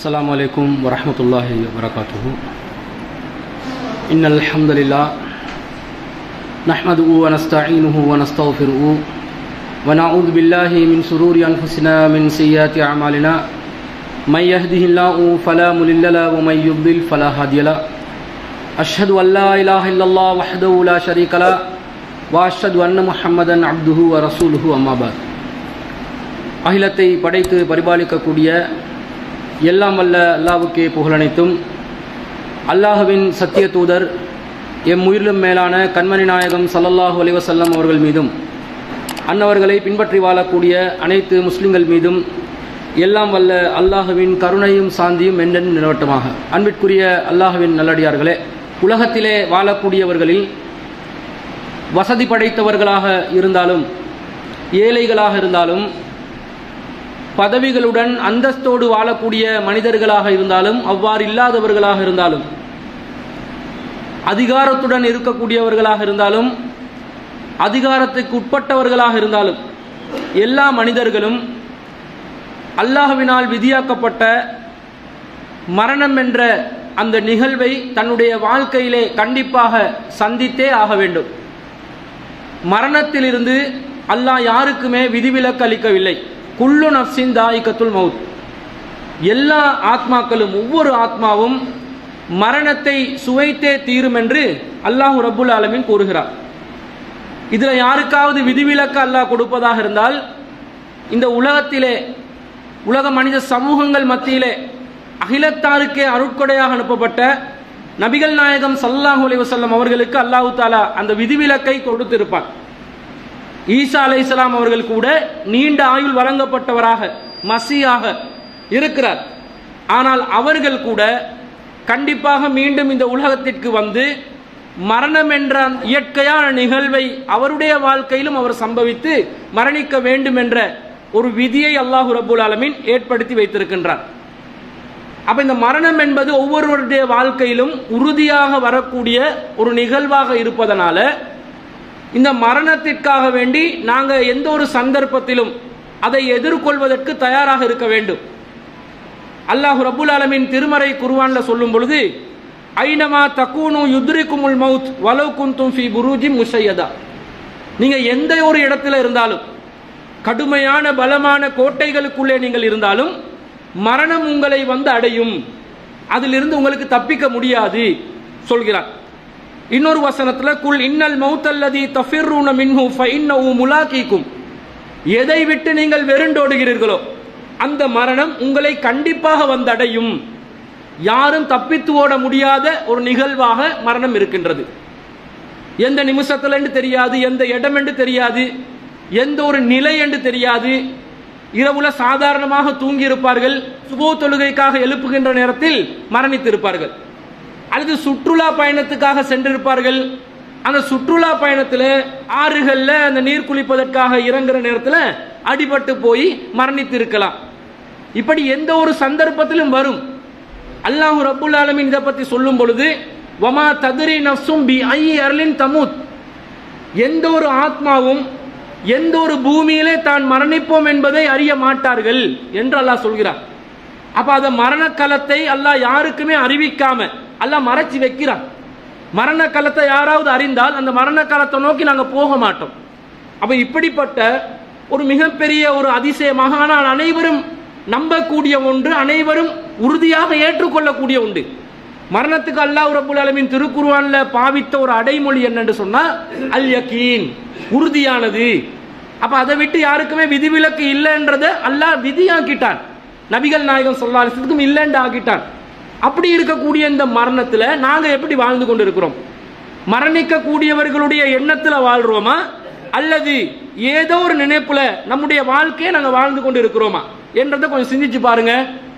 السلام عليكم ورحمة الله وبركاته إن الحمد لله نحمده ونستعينه ونستغفره ونعوذ بالله من شرور أنفسنا من سيئات أعمالنا من يهده الله فلا مضل له ومن يضلل فلا هادي له أشهد أن لا إله إلا الله وحده لا شريك له وأشهد أن محمدا عبده ورسوله أما بعد அகிலத்தை படைத்து பரிபாலிக்கக்கூடிய எல்லாம் வல்ல அல்லாவுக்கே புகழனைத்தும் அல்லாஹுவின் சத்திய தூதர் எம் உயிரிலும் மேலான கண்மணி நாயகம் சல்லல்லாஹு அலைவசல்லம் அவர்கள் மீதும் அன்னவர்களை பின்பற்றி வாழக்கூடிய அனைத்து முஸ்லிம்கள் மீதும் எல்லாம் வல்ல அல்லாஹுவின் கருணையும் சாந்தியும் என்றென்று நிலவட்டமாக அன்பிற்குரிய அல்லாஹுவின் நல்லடியார்களே உலகத்திலே வாழக்கூடியவர்களில் வசதி படைத்தவர்களாக இருந்தாலும் ஏழைகளாக இருந்தாலும் பதவிகளுடன் அந்தஸ்தோடு வாழக்கூடிய மனிதர்களாக இருந்தாலும் அவ்வாறு இல்லாதவர்களாக இருந்தாலும் அதிகாரத்துடன் இருக்கக்கூடியவர்களாக இருந்தாலும் அதிகாரத்துக்கு உட்பட்டவர்களாக இருந்தாலும் எல்லா மனிதர்களும் அல்லாஹுவினால் விதியாக்கப்பட்ட மரணம் என்ற அந்த நிகழ்வை தன்னுடைய வாழ்க்கையிலே கண்டிப்பாக சந்தித்தே ஆக வேண்டும் மரணத்திலிருந்து அல்லாஹ் யாருக்குமே விதிவிலக்கு அளிக்கவில்லை குல்லு நப்சின் தாயிக்கத்துல் மவுத் எல்லா ஆத்மாக்களும் ஒவ்வொரு ஆத்மாவும் மரணத்தை சுவைத்தே தீரும் என்று அல்லாஹு ரபுல் ஆலமின் கூறுகிறார் இதுல யாருக்காவது விதிவிலக்கு அல்லாஹ் கொடுப்பதாக இருந்தால் இந்த உலகத்திலே உலக மனித சமூகங்கள் மத்தியிலே அகிலத்தாருக்கே அருட்கொடையாக அனுப்பப்பட்ட நபிகள் நாயகம் சல்லாஹூ அலி வசல்லம் அவர்களுக்கு அல்லாஹு தாலா அந்த விதிவிலக்கை கொடுத்திருப்பார் ஈசா அலை இஸ்லாம் அவர்கள் கூட நீண்ட ஆயுள் வழங்கப்பட்டவராக மசியாக இருக்கிறார் ஆனால் அவர்கள் கூட கண்டிப்பாக மீண்டும் இந்த உலகத்திற்கு வந்து மரணம் என்ற இயற்கையான நிகழ்வை அவருடைய வாழ்க்கையிலும் அவர் சம்பவித்து மரணிக்க வேண்டும் என்ற ஒரு விதியை அல்லாஹு ரபுல் ஆலமின் ஏற்படுத்தி வைத்திருக்கின்றார் அப்ப இந்த மரணம் என்பது ஒவ்வொருவருடைய வாழ்க்கையிலும் உறுதியாக வரக்கூடிய ஒரு நிகழ்வாக இருப்பதனால இந்த மரணத்திற்காக வேண்டி நாங்கள் எந்த ஒரு சந்தர்ப்பத்திலும் அதை எதிர்கொள்வதற்கு தயாராக இருக்க வேண்டும் அல்லாஹு ரபுல் ஆலமின் திருமறை குருவான்ல சொல்லும் பொழுது ஐனமா தக்கூனு யுத்ரிக்குமுல் மவுத் வலவு குந்தும் ஃபி புரூஜி முஷையதா நீங்க எந்த ஒரு இடத்துல இருந்தாலும் கடுமையான பலமான கோட்டைகளுக்குள்ளே நீங்கள் இருந்தாலும் மரணம் உங்களை வந்து அடையும் அதிலிருந்து உங்களுக்கு தப்பிக்க முடியாது சொல்கிறார் இன்னொரு வசனத்துல குல் இன்னல் மௌத்தல்லதி தஃபிர்ரூன மின்ஹு ஃபஇன்னஹு முலாகீக்கும் எதை விட்டு நீங்கள் வெருண்டோடுகிறீர்களோ அந்த மரணம் உங்களை கண்டிப்பாக வந்தடையும் யாரும் தப்பித்து ஓட முடியாத ஒரு நிகழ்வாக மரணம் இருக்கின்றது எந்த நிமிஷத்துல என்று தெரியாது எந்த இடம் என்று தெரியாது எந்த ஒரு நிலை என்று தெரியாது இரவுல சாதாரணமாக தூங்கி இருப்பார்கள் சுபோ தொழுகைக்காக எழுப்புகின்ற நேரத்தில் மரணித்திருப்பார்கள் அல்லது சுற்றுலா பயணத்துக்காக சென்றிருப்பார்கள் அந்த சுற்றுலா பயணத்தில் ஆறுகள்ல அந்த நீர் குளிப்பதற்காக இறங்குற நேரத்தில் அடிபட்டு போய் மரணித்து இருக்கலாம் இப்படி எந்த ஒரு சந்தர்ப்பத்திலும் வரும் அல்லாஹு ரபுல் ஆலமின் இதை பத்தி சொல்லும் பொழுது வமா ததிரி நப்சும் பி ஐ அருளின் தமுத் எந்த ஒரு ஆத்மாவும் எந்த ஒரு பூமியிலே தான் மரணிப்போம் என்பதை அறிய மாட்டார்கள் என்று அல்லாஹ் சொல்கிறார் அப்ப அந்த மரண களத்தை அல்லாஹ் யாருக்குமே அறிவிக்காம அல்லாஹ் மறைச்சி வைக்கிறான் மரண காலத்தை யாராவது அறிந்தால் அந்த மரண காலத்தை நோக்கி நாங்கள் போக மாட்டோம் அப்ப இப்படிப்பட்ட ஒரு மிகப்பெரிய ஒரு அதிசயமாக ஆனால் அனைவரும் நம்பக்கூடிய ஒன்று அனைவரும் உறுதியாக ஏற்றுக்கொள்ளக்கூடிய ஒன்று மரணத்துக்கு அல்லாஹ் ரபுல் அலமின் திருக்குருவான்ல பாவித்த ஒரு அடைமொழி என்னன்னு சொன்னா அல் யக்கீன் உறுதியானது அப்ப அதை விட்டு யாருக்குமே விதிவிலக்கு இல்லைன்றத அல்லாஹ் விதியாக்கிட்டான் நபிகள் நாயகம் சொல்லாசத்துக்கும் இல்லைன்னு ஆக்கிட்டான் அப்படி இருக்கக்கூடிய இந்த மரணத்துல நாங்க எப்படி வாழ்ந்து கொண்டு இருக்கிறோம் மரணிக்க கூடியவர்களுடைய எண்ணத்துல வாழ்றோமா அல்லது ஏதோ ஒரு நினைப்புல நம்முடைய வாழ்க்கையை நாங்க வாழ்ந்து கொண்டு இருக்கிறோமா என்றதை கொஞ்சம் சிந்திச்சு பாருங்க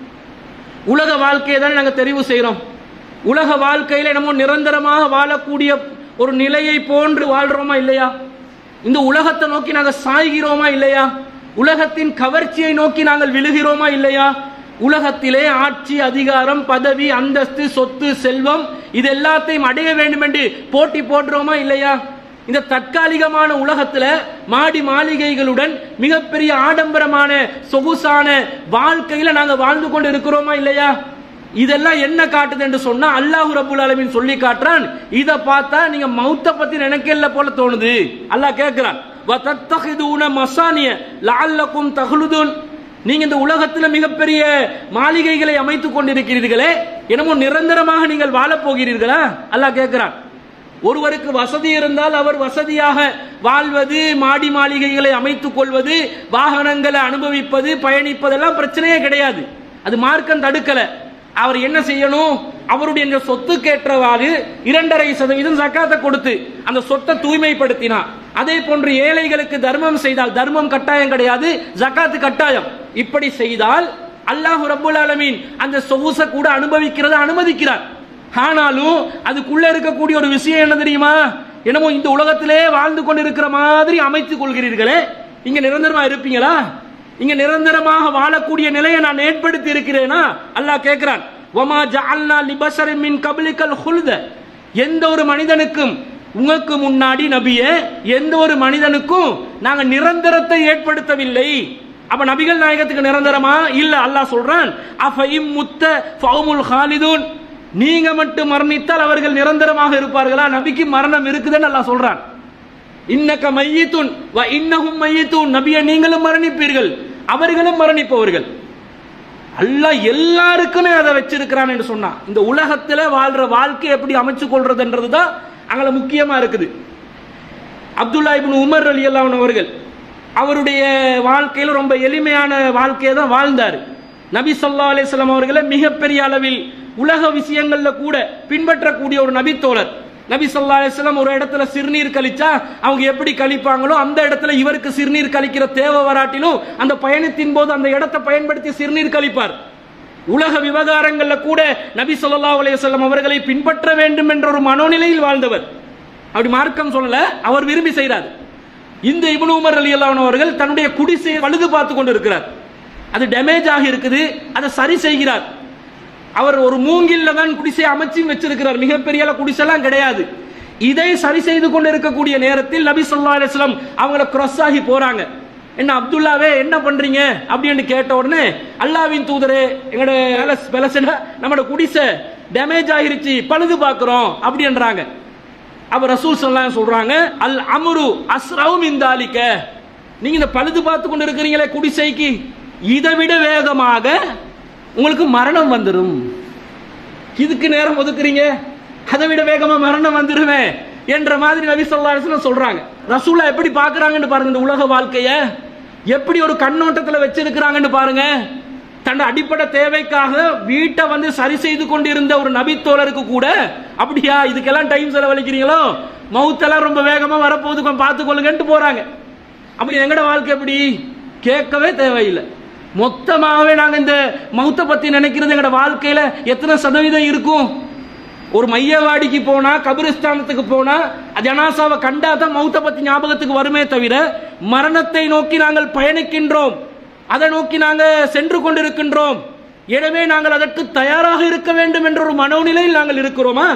உலக வாழ்க்கையை தானே நாங்க தெரிவு செய்யறோம் உலக வாழ்க்கையில நம்ம நிரந்தரமாக வாழக்கூடிய ஒரு நிலையை போன்று வாழ்றோமா இல்லையா இந்த உலகத்தை நோக்கி நாங்க சாய்கிறோமா இல்லையா உலகத்தின் கவர்ச்சியை நோக்கி நாங்கள் விழுகிறோமா இல்லையா உலகத்திலே ஆட்சி அதிகாரம் பதவி அந்தஸ்து சொத்து செல்வம் இது எல்லாத்தையும் அடைய வேண்டும் என்று போட்டி போடுறோமா இல்லையா இந்த தற்காலிகமான உலகத்துல மாடி மாளிகைகளுடன் மிகப்பெரிய ஆடம்பரமான சொகுசான வாழ்க்கையில நாங்க வாழ்ந்து கொண்டு இருக்கிறோமா இல்லையா இதெல்லாம் என்ன காட்டுது என்று சொன்னா அல்லாஹ் ரபுல் ஆலமீன் சொல்லி காட்டுறான் இத பார்த்தா நீங்க மௌத்த பத்தி நினைக்கல போல தோணுது அல்லாஹ் கேட்கிறான் வதத்தஹிதுன மசானிய லஅல்லக்கும் தஹ்லுதுன் நீங்க இந்த உலகத்துல மிகப்பெரிய மாளிகைகளை அமைத்துக் கொண்டிருக்கிறீர்களே என்னமோ நிரந்தரமாக நீங்கள் வாழப் போகிறீர்களா அல்லாஹ் கேட்கிறான் ஒருவருக்கு வசதி இருந்தால் அவர் வசதியாக வாழ்வது மாடி மாளிகைகளை அமைத்துக் கொள்வது வாகனங்களை அனுபவிப்பது பயணிப்பதெல்லாம் பிரச்சனையே கிடையாது அது மார்க்கம் தடுக்கல அவர் என்ன செய்யணும் அவருடைய இந்த சொத்துக்கேற்றவாறு இரண்டரை சதவீதம் சக்காத்தை கொடுத்து அந்த சொத்தை தூய்மைப்படுத்தினா அதே போன்று ஏழைகளுக்கு தர்மம் செய்தால் தர்மம் கட்டாயம் கிடையாது ஜக்காத்து கட்டாயம் இப்படி செய்தால் அல்லாஹ் ரப்புல் ஆலமீன் அந்த சொகுச கூட அனுபவிக்கிறத அனுமதிக்கிறார் ஆனாலும் அதுக்குள்ள இருக்கக்கூடிய ஒரு விஷயம் என்ன தெரியுமா என்னமோ இந்த உலகத்திலே வாழ்ந்து கொண்டிருக்கிற மாதிரி அமைத்துக் கொள்கிறீர்களே இங்க நிரந்தரமா இருப்பீங்களா இங்க நிரந்தரமாக வாழக்கூடிய நிலையை நான் ஏற்படுத்தி இருக்கிறேனா அல்லாஹ் கேட்கிறான் வமா ஜஅல்னா லிபஷரின் மின் கப்லிக்கல் ஹுல்த எந்த ஒரு மனிதனுக்கும் உங்களுக்கு முன்னாடி நபியே எந்த ஒரு மனிதனுக்கும் நாங்க நிரந்தரத்தை ஏற்படுத்தவில்லை அப்ப நபிகள் நாயகத்துக்கு நிரந்தரமா இல்ல அல்லாஹ் சொல்றான் அஃபைம் முத்த ஃபவுமுல் ஹாலிதூன் நீங்க மட்டும் மரணித்தால் அவர்கள் நிரந்தரமாக இருப்பார்களா நபிக்கு மரணம் இருக்குதுன்னு அல்லாஹ் சொல்றான் இன்னக்க மையத்துன் வ இன்னஹும் மையத்துன் நபியை நீங்களும் மரணிப்பீர்கள் அவர்களும் மரணிப்பவர்கள் அல்லாஹ் எல்லாருக்குமே அதை வச்சிருக்கிறான் என்று சொன்னா இந்த உலகத்துல வாழ்ற வாழ்க்கை எப்படி அமைச்சு கொள்றதுன்றது தான் அங்கே முக்கியமா இருக்குது அப்துல்லா இப்னு உமர் அலி அல்லாஹ் அவர்கள் அவருடைய வாழ்க்கையில ரொம்ப எளிமையான வாழ்க்கையை தான் வாழ்ந்தார் நபி சொல்லா அலிஸ்லாம் அவர்களை மிகப்பெரிய அளவில் உலக விஷயங்கள்ல கூட பின்பற்றக்கூடிய ஒரு நபித்தோழர் நபி சொல்லா அலிஸ்லாம் ஒரு இடத்துல சிறுநீர் கழிச்சா அவங்க எப்படி கழிப்பாங்களோ அந்த இடத்துல இவருக்கு சிறுநீர் கழிக்கிற தேவை வராட்டிலும் அந்த பயணத்தின் போது அந்த இடத்தை பயன்படுத்தி சிறுநீர் கழிப்பார் உலக விவகாரங்கள்ல கூட நபி சொல்லா அலையம் அவர்களை பின்பற்ற வேண்டும் என்ற ஒரு மனோநிலையில் வாழ்ந்தவர் அப்படி மார்க்கம் சொல்லல அவர் விரும்பி செய்கிறார் இந்த இப்னு உமர் அலி அல்லாஹ் அவர்கள் தன்னுடைய குடிசையை பழுது பார்த்து கொண்டு இருக்கிறார் அது டேமேஜ் ஆகி இருக்குது அதை சரி செய்கிறார் அவர் ஒரு மூங்கில்ல தான் குடிசை அமைச்சு வச்சிருக்கிறார் மிகப்பெரிய குடிசெல்லாம் கிடையாது இதை சரி செய்து கொண்டு இருக்கக்கூடிய நேரத்தில் நபி சொல்லா அலிஸ்லாம் அவங்கள கிராஸ் ஆகி போறாங்க என்ன அப்துல்லாவே என்ன பண்றீங்க அப்படின்னு கேட்ட உடனே அல்லாவின் தூதரே எங்களோட பெலசன நம்மளோட குடிசை டேமேஜ் ஆகிருச்சு பழுது பார்க்கிறோம் அப்படின்றாங்க அப்ப ரசூல் சொல்லலாம் சொல்றாங்க அல் அமுரு அஸ்ரவும் இந்த அலிக்க நீங்க இந்த பழுது பார்த்து கொண்டு இருக்கிறீங்களே குடிசைக்கு இதை விட வேகமாக உங்களுக்கு மரணம் வந்துடும் இதுக்கு நேரம் ஒதுக்குறீங்க அதை விட வேகமா மரணம் வந்துருவேன் என்ற மாதிரி நபி சொல்லா சொல்றாங்க ரசூலா எப்படி பாக்குறாங்கன்னு பாருங்க இந்த உலக வாழ்க்கைய எப்படி ஒரு கண்ணோட்டத்துல வச்சிருக்கிறாங்கன்னு பாருங்க தன் அடிப்படை தேவைக்காக வீட்டை வந்து சரி செய்து கொண்டிருந்த ஒரு நபித்தோழருக்கு கூட அப்படியா இதுக்கெல்லாம் டைம் செலவழிக்கிறீங்களோ மவுத்தெல்லாம் ரொம்ப வேகமா வரப்போகுது கொஞ்சம் பார்த்துக்கொள்ளுங்கன்ட்டு போறாங்க அப்படி எங்கட வாழ்க்கை எப்படி கேட்கவே தேவையில்லை மொத்தமாகவே நாங்க இந்த மௌத்த பத்தி நினைக்கிறது எங்கட வாழ்க்கையில எத்தனை சதவீதம் இருக்கும் ஒரு மையவாடிக்கு போனா கபிரிஸ்தானத்துக்கு போனா ஜனாசாவை கண்டா தான் மௌத்த பத்தி ஞாபகத்துக்கு வருமே தவிர மரணத்தை நோக்கி நாங்கள் பயணிக்கின்றோம் அதை நோக்கி நாங்க சென்று கொண்டிருக்கின்றோம் எனவே நாங்கள் அதற்கு தயாராக இருக்க வேண்டும் என்ற ஒரு மனோநிலையில் நாங்கள் இருக்கிறோமா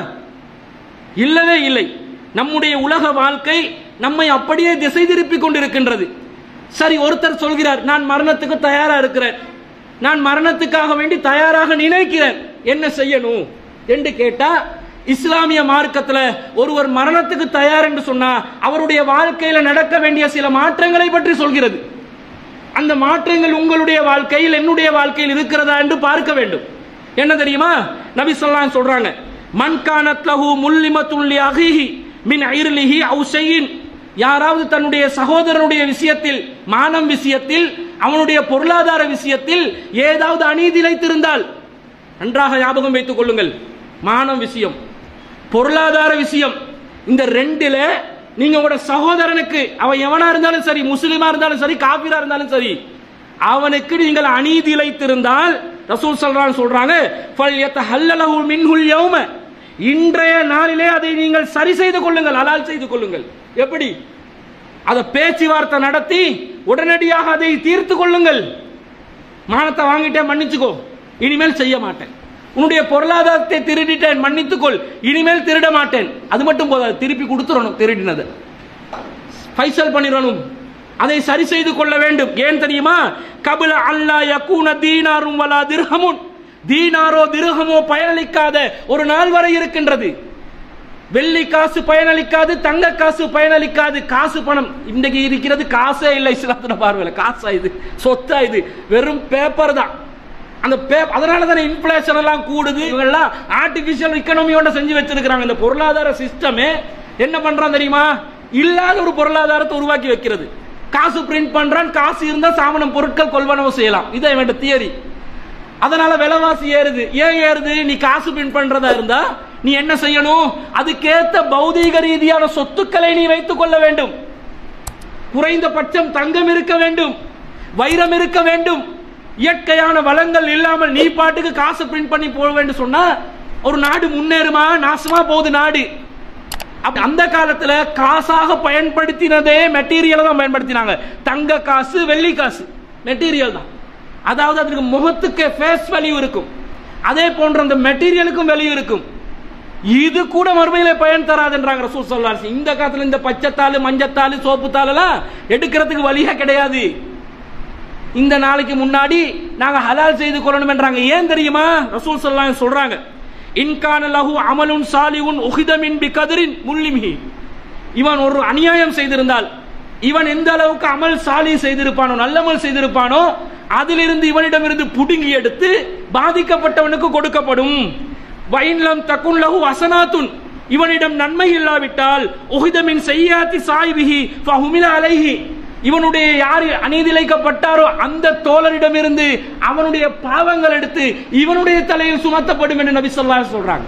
இல்லவே இல்லை நம்முடைய உலக வாழ்க்கை நம்மை அப்படியே திசை திருப்பி கொண்டிருக்கின்றது சரி ஒருத்தர் சொல்கிறார் நான் மரணத்துக்கு தயாரா இருக்கிறேன் நான் மரணத்துக்காக வேண்டி தயாராக நினைக்கிறேன் என்ன செய்யணும் என்று கேட்டா இஸ்லாமிய மார்க்கத்துல ஒருவர் மரணத்துக்கு தயார் என்று சொன்னா அவருடைய வாழ்க்கையில நடக்க வேண்டிய சில மாற்றங்களை பற்றி சொல்கிறது அந்த மாற்றங்கள் உங்களுடைய வாழ்க்கையில் என்னுடைய வாழ்க்கையில் இருக்கிறதா என்று பார்க்க வேண்டும் என்ன தெரியுமா நபி சொல்லாம் சொல்றாங்க மன்கானத் லஹு முல்லிமத்துல்லி அகிஹி மின் ஐர்லிஹி அவுசையின் யாராவது தன்னுடைய சகோதரனுடைய விஷயத்தில் மானம் விஷயத்தில் அவனுடைய பொருளாதார விஷயத்தில் ஏதாவது அநீதி இழைத்திருந்தால் நன்றாக ஞாபகம் வைத்துக் கொள்ளுங்கள் மானம் விஷயம் பொருளாதார விஷயம் இந்த ரெண்டுல நீங்க உங்களோட சகோதரனுக்கு அவன் எவனா இருந்தாலும் சரி முஸ்லிமா இருந்தாலும் சரி காபிரா இருந்தாலும் சரி அவனுக்கு நீங்கள் அநீதி இழைத்திருந்தால் ரசூல் சொல்றான் சொல்றாங்க ஹல்லலஹு மின்ஹுல் யௌம இன்றைய நாளிலே அதை நீங்கள் சரி செய்து கொள்ளுங்கள் அலால் செய்து கொள்ளுங்கள் எப்படி அதை பேச்சுவார்த்தை நடத்தி உடனடியாக அதை தீர்த்து கொள்ளுங்கள் மானத்தை வாங்கிட்டேன் மன்னிச்சுக்கோ இனிமேல் செய்ய மாட்டேன் உன்னுடைய பொருளாதாரத்தை திருடிட்டேன் மன்னித்துக்கொள் இனிமேல் திருட மாட்டேன் அது மட்டும் போதாது திருப்பி கொடுத்துடணும் திருடினது ஃபைசல் பண்ணிடணும் அதை சரி செய்து கொள்ள வேண்டும் ஏன் தெரியுமா கபில அல்லா யக்கூன தீனாரும் வலா திர்ஹமுன் தீனாரோ திர்ஹமோ பயனளிக்காத ஒரு நாள் வரை இருக்கின்றது வெள்ளி காசு பயனளிக்காது தங்க காசு பயனளிக்காது காசு பணம் இன்றைக்கு இருக்கிறது காசே இல்லை இஸ்லாத்துல பார்வையில் காசா இது சொத்தா இது வெறும் பேப்பர் தான் அந்த பேப் அதனால தானே இன்ஃபிளேஷன் எல்லாம் கூடுது இவங்கெல்லாம் ஆர்டிபிஷியல் இக்கனாமியோட செஞ்சு வச்சிருக்கிறாங்க இந்த பொருளாதார சிஸ்டமே என்ன பண்றான் தெரியுமா இல்லாத ஒரு பொருளாதாரத்தை உருவாக்கி வைக்கிறது காசு பிரிண்ட் பண்றான் காசு இருந்தா சாமனம் பொருட்கள் கொள்வனவு செய்யலாம் இதான் இவன் தியரி அதனால விலைவாசி ஏறுது ஏன் ஏறுது நீ காசு பிரிண்ட் பண்றதா இருந்தா நீ என்ன செய்யணும் அதுக்கேத்த பௌதீக ரீதியான சொத்துக்களை நீ வைத்துக் கொள்ள வேண்டும் குறைந்தபட்சம் தங்கம் இருக்க வேண்டும் வைரம் இருக்க வேண்டும் இயற்கையான வளங்கள் இல்லாமல் நீ பாட்டுக்கு காசு பிரிண்ட் பண்ணி போக வேண்டும் சொன்னா ஒரு நாடு முன்னேறுமா நாசமா போகுது நாடு அப்ப அந்த காலத்துல காசாக பயன்படுத்தினதே மெட்டீரியல் தான் பயன்படுத்தினாங்க தங்க காசு வெள்ளி காசு மெட்டீரியல் தான் அதாவது அதுக்கு முகத்துக்கு ஃபேஸ் வேல்யூ இருக்கும் அதே போன்ற அந்த மெட்டீரியலுக்கும் வேல்யூ இருக்கும் இது கூட மறுமையில பயன் தராதுன்றாங்க ரசூல் சொல்லாஸ் இந்த காலத்துல இந்த பச்சைத்தாள் மஞ்சத்தாள் சோப்பு எல்லாம் எடுக்கிறதுக்கு வழியே கிடையாது இந்த நாளைக்கு முன்னாடி நாங்க ஹலால் செய்து கொள்ளணும் என்றாங்க ஏன் தெரியுமா ரசூல் சொல்லாங்க சொல்றாங்க இன்கான லஹு அமலுன் சாலிவுன் உஹிதமின் பி கதிரின் முள்ளிமிஹி இவன் ஒரு அநியாயம் செய்திருந்தால் இவன் எந்த அளவுக்கு அமல் சாலி செய்திருப்பானோ நல்லமல் செய்திருப்பானோ அதிலிருந்து இவனிடமிருந்து புடுங்கி எடுத்து பாதிக்கப்பட்டவனுக்கு கொடுக்கப்படும் வைன்லம் தக்குன் லஹு வசனாத்துன் இவனிடம் நன்மை இல்லாவிட்டால் உஹிதமின் செய்யாத்தி சாய்விஹி ஃபஹுமில அலைஹி இவனுடைய யார் அநீதிழைக்கப்பட்டாரோ அந்த தோழரிடமிருந்து அவனுடைய பாவங்கள் எடுத்து இவனுடைய தலையில் சுமத்தப்படும் என்று நபி ஸல்லல்லாஹு அலைஹி சொல்றாங்க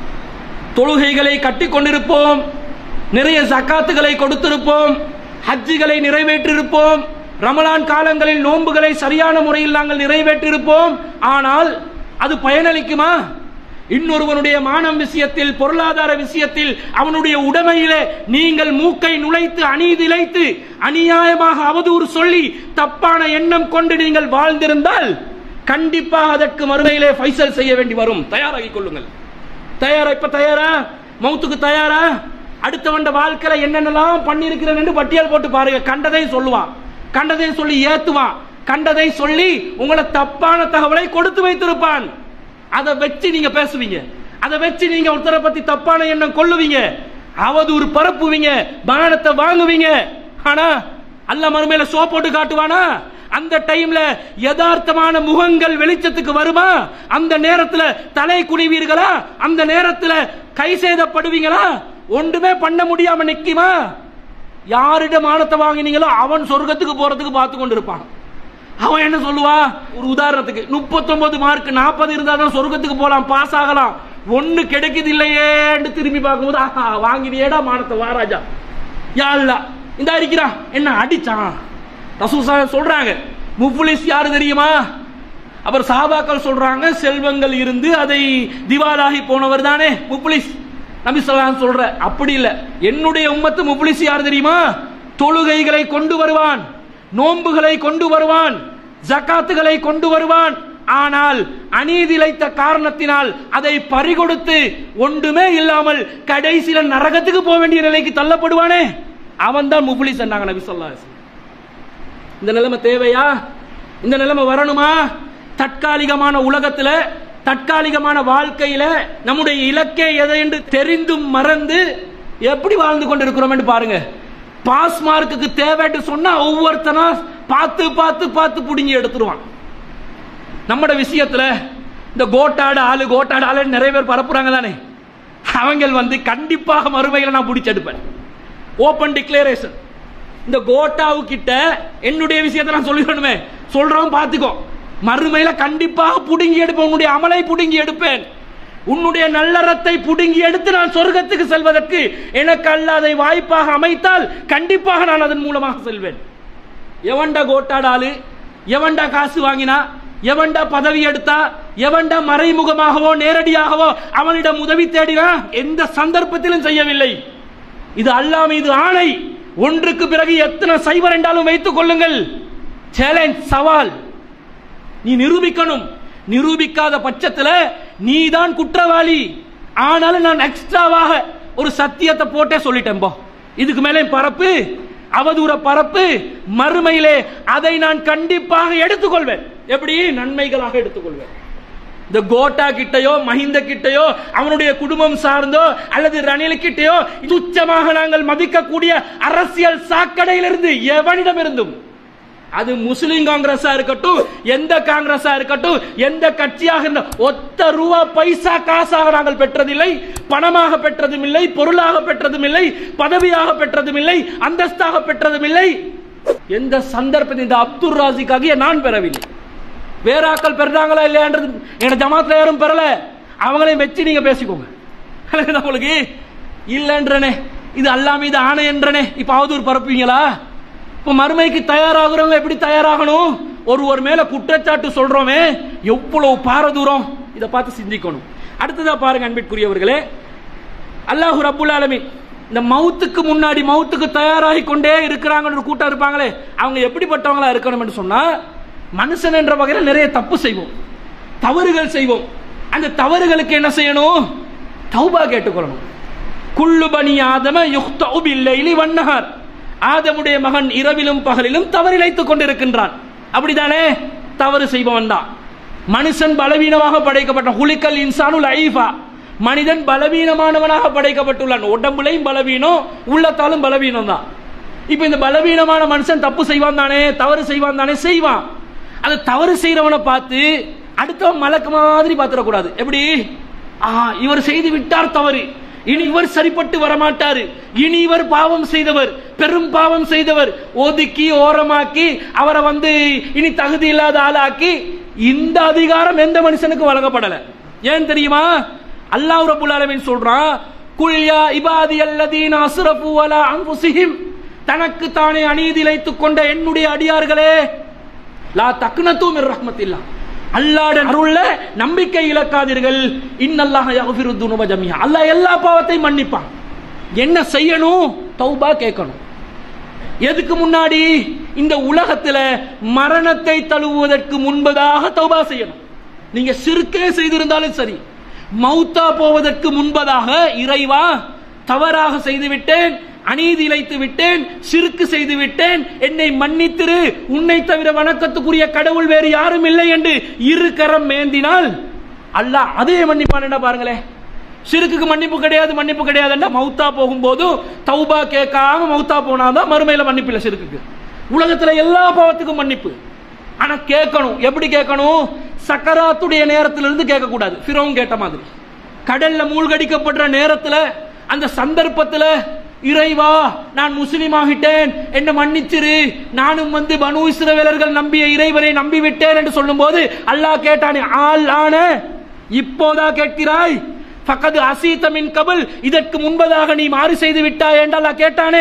தொழுகைகளை கட்டி கொண்டிருப்போம் நிறைய ஜக்காத்துகளை கொடுத்திருப்போம் ஹஜ்ஜுகளை நிறைவேற்றிருப்போம் ரமலான் காலங்களில் நோன்புகளை சரியான முறையில் நாங்கள் நிறைவேற்றிருப்போம் ஆனால் அது பயனளிக்குமா இன்னொருவனுடைய மானம் விஷயத்தில் பொருளாதார விஷயத்தில் அவனுடைய உடைமையிலே நீங்கள் மூக்கை நுழைத்து அநீதிழைத்து அநியாயமாக அவதூறு சொல்லி தப்பான எண்ணம் கொண்டு நீங்கள் வாழ்ந்திருந்தால் கண்டிப்பாக அதற்கு மறுமையிலே ஃபைசல் செய்ய வேண்டி வரும் தயாராகிக் கொள்ளுங்கள் தயாரா இப்ப தயாரா மௌத்துக்கு தயாரா அடுத்தவண்ட வாழ்க்கையில என்னென்னலாம் பண்ணிருக்கிறேன் என்று பட்டியல் போட்டு பாருங்க கண்டதை சொல்லுவான் கண்டதை சொல்லி ஏத்துவான் கண்டதை சொல்லி உங்களை தப்பான தகவலை கொடுத்து வைத்திருப்பான் அதை வச்சு நீங்க பேசுவீங்க அதை வச்சு நீங்க ஒருத்தரை பத்தி தப்பான எண்ணம் கொள்ளுவீங்க அவதூறு பரப்புவீங்க பானத்தை வாங்குவீங்க ஆனா அல்ல மறுமையில சோ போட்டு காட்டுவானா அந்த டைம்ல யதார்த்தமான முகங்கள் வெளிச்சத்துக்கு வருமா அந்த நேரத்துல தலை குனிவீர்களா அந்த நேரத்துல கை சேதப்படுவீங்களா ஒன்றுமே பண்ண முடியாம நிக்குமா யாரிடம் மானத்தை வாங்கினீங்களோ அவன் சொர்க்கத்துக்கு போறதுக்கு பார்த்து கொண்டு இருப்பான் அவன் என்ன சொல்லுவா ஒரு உதாரணத்துக்கு முப்பத்தொன்பது மார்க் நாற்பது இருந்தா தான் சொர்க்கத்துக்கு போலாம் பாஸ் ஆகலாம் ஒண்ணு கிடைக்குது இல்லையேன்னு திரும்பி பார்க்கும்போது ஆஹா வாங்கினியேடா மானத்தை வாராஜா யா அல்லா இந்த அடிக்கிறான் என்ன அடிச்சான் ரசூசா சொல்றாங்க முஃப்லிஸ் யாரு தெரியுமா அவர் சாபாக்கள் சொல்றாங்க செல்வங்கள் இருந்து அதை திவாலாகி போனவர் தானே முப்ளிஸ் நபி சொல்லாம் சொல்ற அப்படி இல்ல என்னுடைய உம்மத்து முப்ளிஸ் யார் தெரியுமா தொழுகைகளை கொண்டு வருவான் நோன்புகளை கொண்டு வருவான் ஜக்காத்துகளை கொண்டு வருவான் ஆனால் அநீதிழைத்த காரணத்தினால் அதை பறிகொடுத்து ஒன்றுமே இல்லாமல் கடைசியில நரகத்துக்கு போக வேண்டிய நிலைக்கு தள்ளப்படுவானே அவன் தான் முப்ளிஸ் என்னாங்க நபி சொல்லா இந்த நிலைமை தேவையா இந்த நிலைமை வரணுமா தற்காலிகமான உலகத்துல தற்காலிகமான வாழ்க்கையில நம்முடைய இலக்கே எதை என்று தெரிந்தும் மறந்து எப்படி வாழ்ந்து கொண்டிருக்கிறோம் என்று பாருங்க பாஸ் மார்க்குக்கு தேவைன்னு சொன்னா ஒவ்வொருத்தனா பார்த்து பார்த்து பார்த்து புடுங்கி எடுத்துருவான் நம்மட விஷயத்துல இந்த கோட்டாடு ஆளு கோட்டாடு ஆளு நிறைய பேர் பரப்புறாங்க தானே அவங்க வந்து கண்டிப்பாக மறுமையில நான் பிடிச்சி எடுப்பேன் ஓபன் டிக்ளரேஷன் இந்த கோட்டாவு கிட்ட என்னுடைய விஷயத்தை நான் சொல்லிடணுமே சொல்றோம் பாத்துக்கோ மறுமையில கண்டிப்பாக புடுங்கி எடுப்பேன் உன்னுடைய அமலை புடுங்கி எடுப்பேன் உன்னுடைய நல்லறத்தை புடுங்கி எடுத்து நான் சொர்க்கத்துக்கு செல்வதற்கு எனக்கு அல்லாதை வாய்ப்பாக அமைத்தால் கண்டிப்பாக நான் அதன் மூலமாக செல்வேன் எவன்டா கோட்டாடாலு எவன்டா காசு வாங்கினா எவன்டா பதவி எடுத்தா எவன்டா மறைமுகமாகவோ நேரடியாகவோ அவனிடம் உதவி தேடினா எந்த சந்தர்ப்பத்திலும் செய்யவில்லை இது அல்லாம இது ஆணை ஒன்றுக்கு பிறகு எத்தனை சைவர் என்றாலும் வைத்துக் கொள்ளுங்கள் சேலஞ்ச் சவால் நீ நிரூபிக்கணும் நிரூபிக்காத பட்சத்துல நீ தான் குற்றவாளி ஆனாலும் நான் எக்ஸ்ட்ராவாக ஒரு சத்தியத்தை போட்டே சொல்லிட்டேன் போ இதுக்கு மேலே பரப்பு அவதூற பரப்பு மறுமையிலே அதை நான் கண்டிப்பாக எடுத்துக்கொள்வேன் எப்படி நன்மைகளாக எடுத்துக்கொள்வேன் இந்த கோட்டா கிட்டயோ மஹிந்த கிட்டயோ அவனுடைய குடும்பம் சார்ந்தோ அல்லது ரணில் கிட்டயோ துச்சமாக நாங்கள் மதிக்கக்கூடிய அரசியல் சாக்கடையிலிருந்து எவனிடம் இருந்தும் அது முஸ்லிம் காங்கிரஸா இருக்கட்டும் எந்த காங்கிரஸா இருக்கட்டும் எந்த கட்சியாக இருந்த ஒத்த ரூபா பைசா காசாக நாங்கள் பெற்றதில்லை பணமாக பெற்றதும் இல்லை பொருளாக பெற்றதும் இல்லை பதவியாக பெற்றதும் இல்லை அந்தஸ்தாக பெற்றதும் இல்லை எந்த சந்தர்ப்பத்தில் இந்த அப்துல் ராசிக்காக நான் பெறவில்லை வேற ஆக்கள் பெறாங்களா இல்லையான்றது எங்க ஜமாத்துல யாரும் பெறல அவங்களையும் வச்சு நீங்க பேசிக்கோங்க விளங்குதா உங்களுக்கு இல்லைன்றனே இது அல்லா மீது ஆணை என்றனே இப்ப அவதூறு பரப்புவீங்களா இப்ப மறுமைக்கு தயாராகிறவங்க எப்படி தயாராகணும் ஒருவர் மேல குற்றச்சாட்டு சொல்றோமே எவ்வளவு பாரதூரம் இதை பார்த்து சிந்திக்கணும் அடுத்ததா பாருங்க அன்பிற்குரியவர்களே அல்லாஹு ரப்புல் ஆலமீன் இந்த மவுத்துக்கு முன்னாடி மவுத்துக்கு தயாராகி கொண்டே இருக்கிறாங்கன்னு ஒரு கூட்டம் இருப்பாங்களே அவங்க எப்படிப்பட்டவங்களா இருக்கணும் என்று சொன்னா மனுஷன் என்ற வகையில் நிறைய தப்பு செய்வோம் தவறுகள் செய்வோம் அந்த தவறுகளுக்கு என்ன செய்யணும் தௌபா கேட்டுக்கொள்ளணும் குள்ளு பனி ஆதம யுக்தௌ பில்லைலி வன்னஹார் ஆதமுடைய மகன் இரவிலும் பகலிலும் தவறிழைத்துக் கொண்டிருக்கின்றான் அப்படிதானே தவறு செய்பவன் தான் மனுஷன் பலவீனமாக படைக்கப்பட்ட ஹுலிக்கல் இன்சானுல் ஐஃபா மனிதன் பலவீனமானவனாக படைக்கப்பட்டுள்ளான் உடம்புலையும் பலவீனம் உள்ளத்தாலும் பலவீனம் தான் இப்ப இந்த பலவீனமான மனுஷன் தப்பு செய்வான் தானே தவறு செய்வான் தானே செய்வான் அது தவறு செய்யறவனை பார்த்து அடுத்தவன் மலக்கு மாதிரி பார்த்துடக்கூடாது எப்படி ஆ இவர் செய்து விட்டார் தவறு இனி இவர் சரிப்பட்டு வரமாட்டாரு இனி இவர் பாவம் செய்தவர் பெரும் பாவம் செய்தவர் ஒதுக்கி ஓரமாக்கி அவரை வந்து இனி தகுதி இல்லாத ஆளாக்கி இந்த அதிகாரம் எந்த மனுஷனுக்கு வழங்கப்படல ஏன் தெரியுமா அல்லாஹ் ரபுல் ஆலமீன் சொல்றான் குல் யா இபாதி அல்லதீன அஸ்ரஃபு அலா அன்ஃபுஸிஹிம் தனக்கு தானே அநீதி இழைத்துக் கொண்ட என்னுடைய அடியார்களே லா தக்னத்து மிர் ரஹ்மத்தில்லா அல்லாட அருள்ல நம்பிக்கை இழக்காதீர்கள் இன்னல்லாஹ யக்ஃபிரு துனுப ஜமியா அல்லாஹ் எல்லா பாவத்தையும் மன்னிப்பான் என்ன செய்யணும் தௌபா கேட்கணும் எதுக்கு முன்னாடி இந்த உலகத்துல மரணத்தை தழுவுவதற்கு முன்பதாக தௌபா செய்யணும் நீங்க சிறுக்கே செய்திருந்தாலும் சரி மௌத்தா போவதற்கு முன்பதாக இறைவா தவறாக செய்து விட்டேன் அநீதி இழைத்து விட்டேன் சிறுக்கு செய்து விட்டேன் என்னை மன்னித்திரு உன்னை தவிர வணக்கத்துக்குரிய கடவுள் வேறு யாரும் இல்லை என்று இரு கரம் மேந்தினால் அல்லாஹ் அதே மன்னிப்பான் என்ன பாருங்களேன் சிறுக்குக்கு மன்னிப்பு கிடையாது மன்னிப்பு கிடையாதுன்னா மௌத்தா போகும்போது தௌபா கேட்காம மௌத்தா போனாதான் மறுமையில மன்னிப்பு இல்லை சிறுக்குக்கு உலகத்துல எல்லா பாவத்துக்கும் மன்னிப்பு ஆனா கேட்கணும் எப்படி கேட்கணும் சக்கராத்துடைய நேரத்திலிருந்து கேட்க கூடாது ஃபிரோன் கேட்ட மாதிரி கடல்ல மூழ்கடிக்கப்படுற நேரத்துல அந்த சந்தர்ப்பத்துல இறைவா நான் முஸ்லீம் ஆகிட்டேன் என்ன மன்னிச்சிரு நானும் வந்து பனு இஸ்ரவேலர்கள் நம்பிய இறைவனை நம்பி விட்டேன் என்று சொல்லும்போது அல்லாஹ் கேட்டானே ஆள் ஆன இப்போதா கேட்கிறாய் பக்கத்து அசீத்தமின் கபல் இதற்கு முன்பதாக நீ மாறு செய்து விட்டாய் என்று அல்லாஹ் கேட்டானே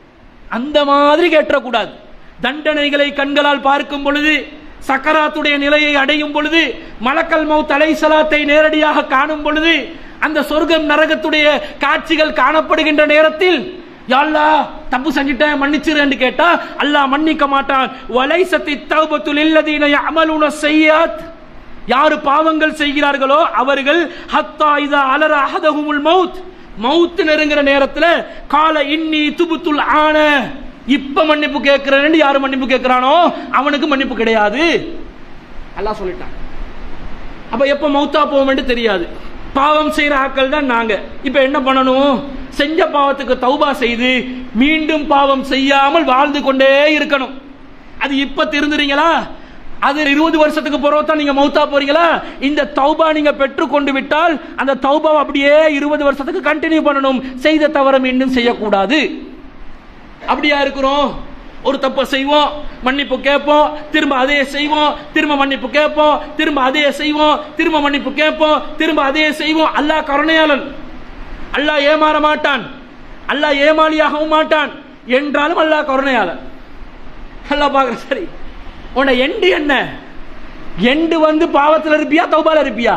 அந்த மாதிரி கேட்டக்கூடாது தண்டனைகளை கண்களால் பார்க்கும் பொழுது சக்கராத்துடைய நிலையை அடையும் பொழுது மலக்கல் மௌத் அலைசலாத்தை நேரடியாக காணும் பொழுது அந்த சொர்க்கம் நரகத்துடைய காட்சிகள் காணப்படுகின்ற நேரத்தில் யாழ்லா தப்பு செஞ்சிட்டேன் மன்னிச்சிரு என்று கேட்டா அல்லாஹ் மன்னிக்க மாட்டான் வலைசத்தி தௌபத்துல் இல்லதீன யஅமலுன செய்யாத் யாரு பாவங்கள் செய்கிறார்களோ அவர்கள் ஹத்தா இதா அலர அஹதஹுமுல் மௌத் மௌத் நெருங்குற நேரத்துல கால இன்னி துபுத்துல் ஆன இப்ப மன்னிப்பு கேட்கிறேன் யாரு மன்னிப்பு கேட்கிறானோ அவனுக்கு மன்னிப்பு கிடையாது அல்லாஹ் சொல்லிட்டான் அப்ப எப்ப மௌத்தா போவோம் தெரியாது பாவம் செய்யற ஆட்கள் தான் நாங்க இப்ப என்ன பண்ணணும் செஞ்ச பாவத்துக்கு தௌபா செய்து மீண்டும் பாவம் செய்யாமல் வாழ்ந்து கொண்டே இருக்கணும் அது இப்ப திருந்துறீங்களா அது இருபது வருஷத்துக்கு பிறகு தான் நீங்க மௌத்தா போறீங்களா இந்த தௌபா நீங்க பெற்று கொண்டு விட்டால் அந்த தௌபாவை அப்படியே இருபது வருஷத்துக்கு கண்டினியூ பண்ணணும் செய்த தவறை மீண்டும் செய்யக்கூடாது அப்படியா இருக்கிறோம் ஒரு தப்பை செய்வோம் மன்னிப்பு கேட்போம் திரும்ப அதே செய்வோம் திரும்ப மன்னிப்பு கேட்போம் திரும்ப அதே செய்வோம் திரும்ப மன்னிப்பு கேட்போம் திரும்ப அதே செய்வோம் அல்லாஹ் கருணையாளன் அல்லாஹ் ஏமாற மாட்டான் அல்லாஹ் ஏமாளியாகவும் மாட்டான் என்றாலும் அல்லாஹ் கருணையாளன் அல்லாஹ் பார்க்குற சரி உன்னை எண்டு என்ன எண்டு வந்து பாவத்தில் இருப்பியா தௌபால இருப்பியா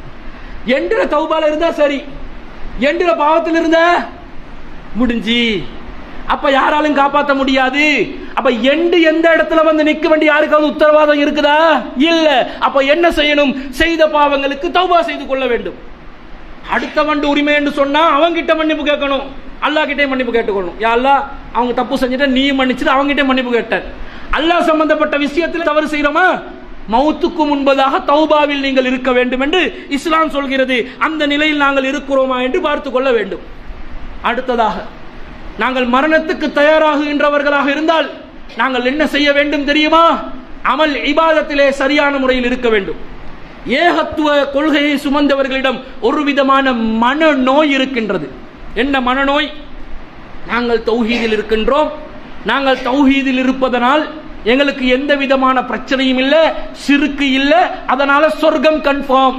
எண்டுல தௌபால இருந்தா சரி எண்டுல பாவத்தில் இருந்தா முடிஞ்சு அப்ப யாராலும் காப்பாற்ற முடியாது அப்ப எண்டு எந்த இடத்துல வந்து நிக்க வேண்டிய யாருக்காவது உத்தரவாதம் இருக்குதா இல்ல அப்ப என்ன செய்யணும் செய்த பாவங்களுக்கு தௌபா செய்து கொள்ள வேண்டும் அடுத்தவன் உரிமை என்று சொன்னா அவங்கிட்ட மன்னிப்பு கேட்கணும் அல்லாஹ் கிட்டே மன்னிப்பு கேட்டுக்கணும் யா அல்லாஹ் அவங்க தப்பு செஞ்சுட்டா நீ மன்னிச்சுட்டு அவங்கிட்ட மன்னிப்பு கேட்ட அல்லாஹ் சம்பந்தப்பட்ட விஷயத்தில் தவறு செய்யறோமா மௌத்துக்கு முன்பதாக தௌபாவில் நீங்கள் இருக்க வேண்டும் என்று இஸ்லாம் சொல்கிறது அந்த நிலையில் நாங்கள் இருக்கிறோமா என்று பார்த்துக் கொள்ள வேண்டும் அடுத்ததாக நாங்கள் மரணத்துக்கு தயாராகுகின்றவர்களாக இருந்தால் நாங்கள் என்ன செய்ய வேண்டும் தெரியுமா அமல் இபாதத்திலே சரியான முறையில் இருக்க வேண்டும் ஏகத்துவ கொள்கையை சுமந்தவர்களிடம் ஒரு விதமான மனநோய் இருக்கின்றது என்ன மனநோய் நாங்கள் தௌஹீதில் இருக்கின்றோம் நாங்கள் தௌஹீதில் இருப்பதனால் எங்களுக்கு எந்த விதமான பிரச்சனையும் இல்லை சிறுக்கு இல்லை அதனால சொர்க்கம் கன்ஃபார்ம்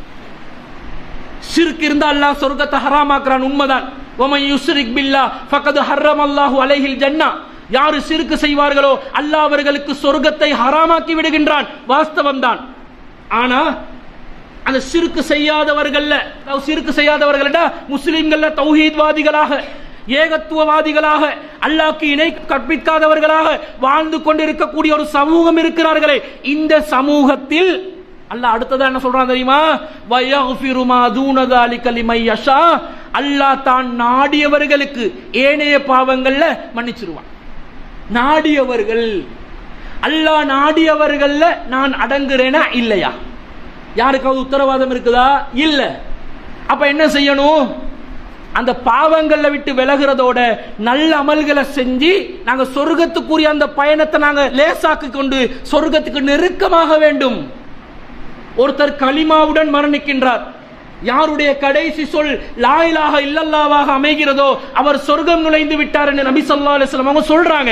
ஷிர்க் இருந்தா அல்லாஹ் சொர்க்கத்தை ஹராமாக்குறான் உண்மைதான் ஒமை யுஸ்ரிக் பில்லா ஃபக்கது ஹர்ரம் அல்லாஹு அலைஹில் ஜன்னா யாரு சிறுக்கு செய்வார்களோ அல்லாஹ் அவர்களுக்கு சொர்க்கத்தை ஹராமாக்கி விடுகின்றான் வாஸ்தவம் தான் ஆனா அந்த சிறுக்கு செய்யாதவர்கள்ல சிறுக்கு செய்யாதவர்கள்டா முஸ்லிம்கள்ல தௌஹீத்வாதிகளாக ஏகத்துவவாதிகளாக அல்லாஹ்க்கு இணை கற்பிக்காதவர்களாக வாழ்ந்து கொண்டிருக்கக்கூடிய ஒரு சமூகம் இருக்கிறார்களே இந்த சமூகத்தில் அல்லாஹ் அடுத்ததா என்ன சொல்றான் தெரியுமா வயஃபிரு மா தூன தாலிக லிமை யஷா அல்லாஹ் தான் நாடியவர்களுக்கு ஏனைய பாவங்கள்ல மன்னிச்சிருவான் நாடியவர்கள் அல்லாஹ் நாடியவர்கள்ல நான் அடங்குறேனா இல்லையா யாருக்காவது உத்தரவாதம் இருக்குதா இல்ல அப்ப என்ன செய்யணும் அந்த பாவங்களை விட்டு விலகிறதோட நல்ல அமல்களை செஞ்சு நாங்க சொர்க்கத்துக்குரிய அந்த பயணத்தை நாங்க லேசாக்கி கொண்டு சொர்க்கத்துக்கு நெருக்கமாக வேண்டும் ஒருத்தர் களிமாவுடன் மரணிக்கின்றார் யாருடைய கடைசி சொல் லாயிலாக இல்லல்லாவாக அமைகிறதோ அவர் சொர்க்கம் நுழைந்து விட்டார் என்று நபி சொல்லா அலிஸ்லாம் அவங்க சொல்றாங்க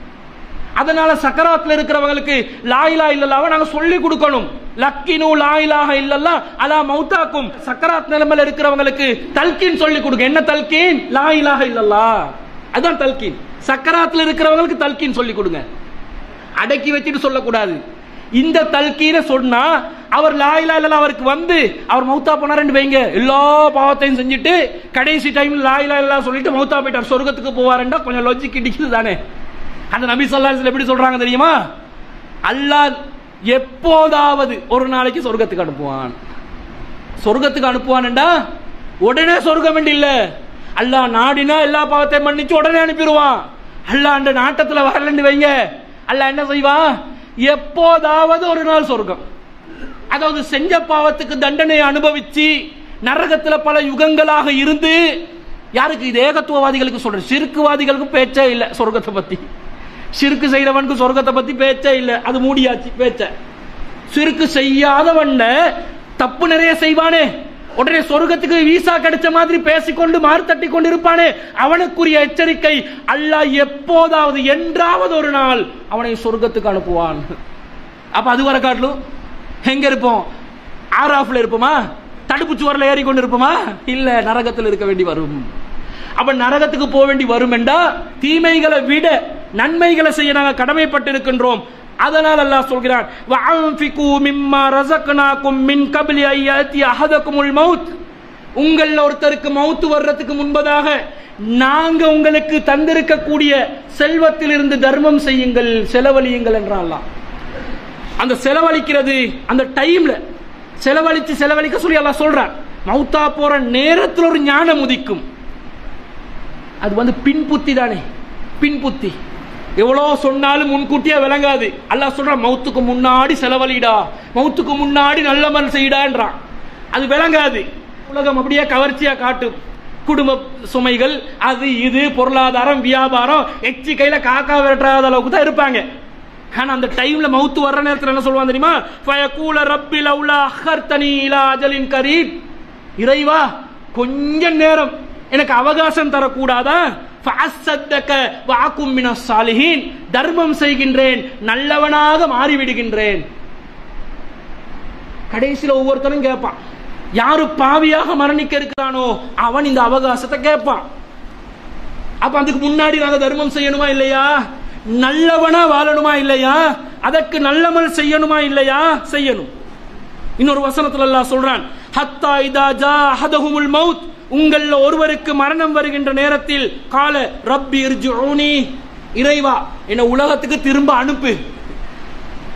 அதனால சக்கராத்துல இருக்கிறவங்களுக்கு லாயிலா இல்லல்லாவ நாங்க சொல்லி கொடுக்கணும் லக்கினு லாயிலாக இல்லல்லா அலா மௌத்தாக்கும் சக்கராத் நிலைமையில இருக்கிறவங்களுக்கு தல்கீன் சொல்லி கொடுங்க என்ன தல்கீன் லாயிலாக இல்லல்லா அதான் தல்கீன் சக்கராத்துல இருக்கிறவங்களுக்கு தல்கீன் சொல்லி கொடுங்க அடக்கி வச்சுட்டு சொல்லக்கூடாது இந்த தல்கீன சொன்னா அவர் லாயிலா இல்ல அவருக்கு வந்து அவர் மௌத்தா போனாருன்னு வைங்க எல்லா பாவத்தையும் செஞ்சுட்டு கடைசி டைம்ல லாயிலா இல்லா சொல்லிட்டு மௌத்தா போயிட்டார் சொர்க்கத்துக்கு போவாருண்டா கொஞ்சம் லாஜிக் இடிக்குது தானே அந்த நபி சொல்லாஸ் எப்படி சொல்றாங்க தெரியுமா அல்லாஹ் எப்போதாவது ஒரு நாளைக்கு சொர்க்கத்துக்கு அனுப்புவான் சொர்க்கத்துக்கு அனுப்புவான்டா உடனே சொர்க்கம் வேண்டி இல்ல அல்லாஹ் நாடினா எல்லா பாவத்தையும் மன்னிச்சு உடனே அனுப்பிடுவான் அல்லாஹ் அந்த நாட்டத்துல வரலன்னு வைங்க அல்லாஹ் என்ன செய்வான் எப்போதாவது ஒரு நாள் சொர்க்கம் அதாவது செஞ்ச பாவத்துக்கு தண்டனை அனுபவிச்சு நரகத்துல பல யுகங்களாக இருந்து யாருக்கு இது ஏகத்துவவாதிகளுக்கு சொல்றேன் சிறுக்குவாதிகளுக்கு பேச்சே இல்லை சொர்க்கத்தை பத்தி சிறுக்கு செய்யறவனுக்கு சொர்க்கத்தை பத்தி பேச்சே இல்லை அது மூடியாச்சு பேச்ச சிறுக்கு செய்யாதவன் தப்பு நிறைய செய்வானே உடனே சொர்க்கத்துக்கு வீசா கிடைச்ச மாதிரி பேசிக்கொண்டு மாறு தட்டி கொண்டு இருப்பானே அவனுக்குரிய எச்சரிக்கை அல்லாஹ் எப்போதாவது என்றாவது ஒரு நாள் அவனை சொர்க்கத்துக்கு அனுப்புவான் அப்ப அது வர காட்டலும் எங்க இருப்போம் ஆராஃப்ல இருப்போமா தடுப்பு சுவரில் ஏறி கொண்டு இருப்போமா இல்ல நரகத்தில் இருக்க வேண்டி வரும் அப்ப நரகத்துக்கு போக வேண்டி வரும் என்றா தீமைகளை விட நன்மைகளை செய்ய நாங்கள் கடமைப்பட்டு இருக்கின்றோம் அதனால் அல்லாஹ் சொல்கிறான் வஅன்ஃபிகு மிம்மா ரஸக்னாகும் மின் கப்லி ஐயாத்தி அஹதகுமுல் மவுத் உங்கள ஒருத்தருக்கு மவுத்து வர்றதுக்கு முன்பதாக நாங்க உங்களுக்கு தந்திருக்கக்கூடிய செல்வத்திலிருந்து தர்மம் செய்யுங்கள் செலவழியுங்கள் என்றான் அல்லாஹ் அந்த செலவழிக்கிறது அந்த டைம்ல செலவழிச்சு செலவழிக்க சொல்லி அல்லாஹ் சொல்றான் மௌத்தா போற நேரத்தில் ஒரு ஞானம் உதிக்கும் அது வந்து பின்புத்தி தானே பின்புத்தி எவ்வளோ சொன்னாலும் முன்கூட்டியே விளங்காது அல்லாஹ் சொல்றான் மௌத்துக்கு முன்னாடி செலவழிடா மௌத்துக்கு முன்னாடி நல்ல மன் செய்டான்றான் அது விளங்காது உலகம் அப்படியே கவர்ச்சியா காட்டும் குடும்ப சுமைகள் அது இது பொருளாதாரம் வியாபாரம் எச்சி கையில காக்கா விரட்டாத அளவுக்கு தான் இருப்பாங்க ஆனா அந்த டைம்ல மவுத்து வர்ற நேரத்தில் என்ன சொல்லுவான் தெரியுமா ஃபயகூல ரப்பி லவ்லா அஹர்தனி இலா அஜலின் கரீப் இறைவா கொஞ்ச நேரம் எனக்கு அவகாசம் தரக்கூடாதா ஃபஅஸ்ஸத்தக வஅகும் மினஸ் சாலிஹீன் தர்மம் செய்கின்றேன் நல்லவனாக மாறிவிடுகின்றேன் கடைசியில் ஒவ்வொருத்தரும் கேட்பான் யாரு பாவியாக மரணிக்க இருக்கிறானோ அவன் இந்த அவகாசத்தை கேட்பான் அப்ப அதுக்கு முன்னாடி நாங்க தர்மம் செய்யணுமா இல்லையா நல்லவனா வாழணுமா இல்லையா அதற்கு நல்லமல் செய்யணுமா இல்லையா செய்யணும் இன்னொரு வசனத்துல அல்லாஹ் சொல்றான் ஹத்தா இதா ஜா அஹதஹுமுல் மவுத் உங்கள ஒருவருக்கு மரணம் வருகின்ற நேரத்தில் கால ரப்பி இர்ஜுஊனி இறைவா என்ன உலகத்துக்கு திரும்ப அனுப்பு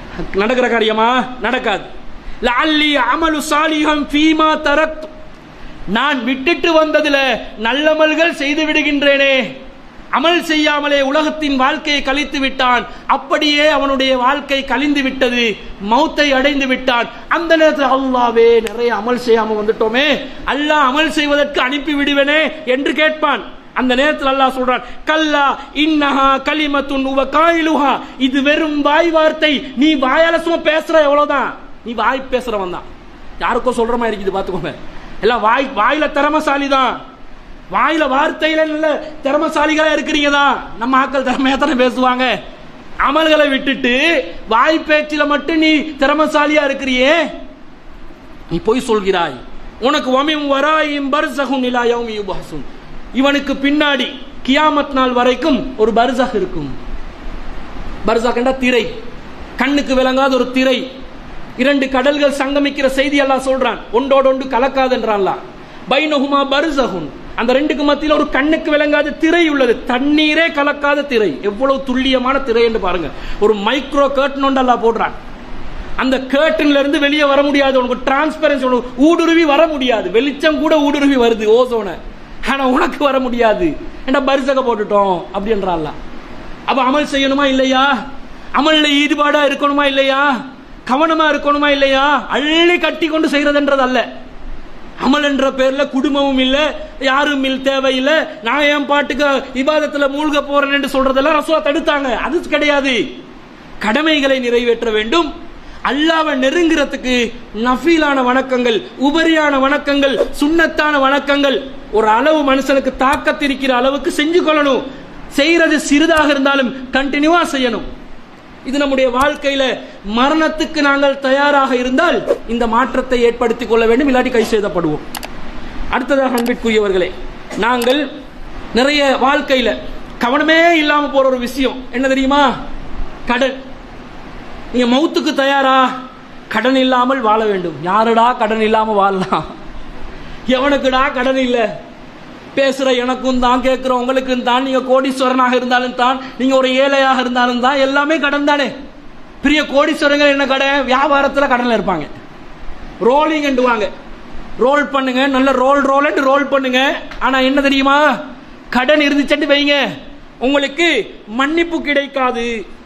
நடக்கிற காரியமா நடக்காது லஅல்லி அமலு சாலிஹம் ஃபீமா தரக்த் நான் விட்டுட்டு வந்ததுல நல்லமல்கள் செய்து விடுகின்றேனே அமல் செய்யாமலே உலகத்தின் வாழ்க்கையை கழித்து விட்டான் அப்படியே அவனுடைய வாழ்க்கை கழிந்து விட்டது மௌத்தை அடைந்து விட்டான் அந்த நேரத்தில் அல்லாவே நிறைய அமல் செய்யாம வந்துட்டோமே அல்லாஹ் அமல் செய்வதற்கு அனுப்பி விடுவேனே என்று கேட்பான் அந்த நேரத்தில் அல்லாஹ் சொல்றான் கல்லா இன்னஹா கலிமத்துன் உவ காயிலுஹா இது வெறும் வாய் வார்த்தை நீ வாயால சும்மா பேசுற எவ்வளவுதான் நீ வாய் பேசுறவன் தான் யாருக்கோ சொல்ற மாதிரி இருக்குது பாத்துக்கோங்க எல்லாம் வாய் வாயில திறமசாலி தான் வாயில வார்த்தையில நல்ல திறமசாலிகளா இருக்கிறீங்க தான் நம்ம ஆட்கள் திறமையா தானே பேசுவாங்க அமல்களை விட்டுட்டு வாய் பேச்சில மட்டும் நீ திறமசாலியா இருக்கிறியே நீ பொய் சொல்கிறாய் உனக்கு ஒமிம் வராயும் பர்சகுன் இலா யௌமி யுபஹசுன் இவனுக்கு பின்னாடி கியாமத் நாள் வரைக்கும் ஒரு பர்சக் இருக்கும் பர்சக் என்ற திரை கண்ணுக்கு விளங்காத ஒரு திரை இரண்டு கடல்கள் சங்கமிக்கிற செய்தி எல்லாம் சொல்றான் ஒன்றோடு ஒன்று கலக்காதுன்றான்ல பைனஹுமா பர்சகுன் அந்த ரெண்டுக்கு மத்தியில் ஒரு கண்ணுக்கு விளங்காத திரை உள்ளது தண்ணீரே கலக்காத திரை எவ்வளவு துல்லியமான திரை என்று பாருங்க ஒரு மைக்ரோ கர்டன் ஒன்றெல்லாம் போடுறான் அந்த கேர்டன்ல இருந்து வெளியே வர முடியாது உனக்கு டிரான்ஸ்பரன்சி உனக்கு ஊடுருவி வர முடியாது வெளிச்சம் கூட ஊடுருவி வருது ஓசோன ஆனா உனக்கு வர முடியாது ஏன்டா பரிசக போட்டுட்டோம் அப்படின்றான்ல அப்ப அமல் செய்யணுமா இல்லையா அமல்ல ஈடுபாடா இருக்கணுமா இல்லையா கவனமா இருக்கணுமா இல்லையா அள்ளி கட்டி கொண்டு செய்யறதுன்றது அல்ல அமல் என்ற பேர்ல குடும்பமும் இல்ல யாரும் இல்ல தேவையில்லை நான் என் பாட்டுக்கு விவாதத்துல மூழ்க போறேன் என்று சொல்றதெல்லாம் ரசுவா தடுத்தாங்க அது கிடையாது கடமைகளை நிறைவேற்ற வேண்டும் அல்லாவை நெருங்குறதுக்கு நஃபீலான வணக்கங்கள் உபரியான வணக்கங்கள் சுண்ணத்தான வணக்கங்கள் ஒரு அளவு மனுஷனுக்கு தாக்கத்திருக்கிற அளவுக்கு செஞ்சு கொள்ளணும் செய்யறது சிறிதாக இருந்தாலும் கண்டினியூவா செய்யணும் இது நம்முடைய வாழ்க்கையில மரணத்துக்கு நாங்கள் தயாராக இருந்தால் இந்த மாற்றத்தை ஏற்படுத்திக் கொள்ள வேண்டும் இல்லாட்டி கை செய்தப்படுவோம் அடுத்ததாக அன்பிற்குரியவர்களே நாங்கள் நிறைய வாழ்க்கையில கவனமே இல்லாம போற ஒரு விஷயம் என்ன தெரியுமா கடன் நீங்க மௌத்துக்கு தயாரா கடன் இல்லாமல் வாழ வேண்டும் யாருடா கடன் இல்லாம வாழலாம் எவனுக்குடா கடன் இல்ல பேசுற எனக்கும் தான் கேட்கிற உங்களுக்கும் தான் நீங்க கோடீஸ்வரனாக இருந்தாலும் தான் நீங்க ஒரு ஏழையாக இருந்தாலும் தான் எல்லாமே கடன் தானே பெரிய கோடீஸ்வரங்கள் என்ன கடன் வியாபாரத்துல கடன்ல இருப்பாங்க ரோலிங் வாங்க ரோல் பண்ணுங்க நல்ல ரோல் ரோல் ரோல் பண்ணுங்க ஆனா என்ன தெரியுமா கடன் இருந்துச்சுட்டு வைங்க உங்களுக்கு மன்னிப்பு கிடைக்காது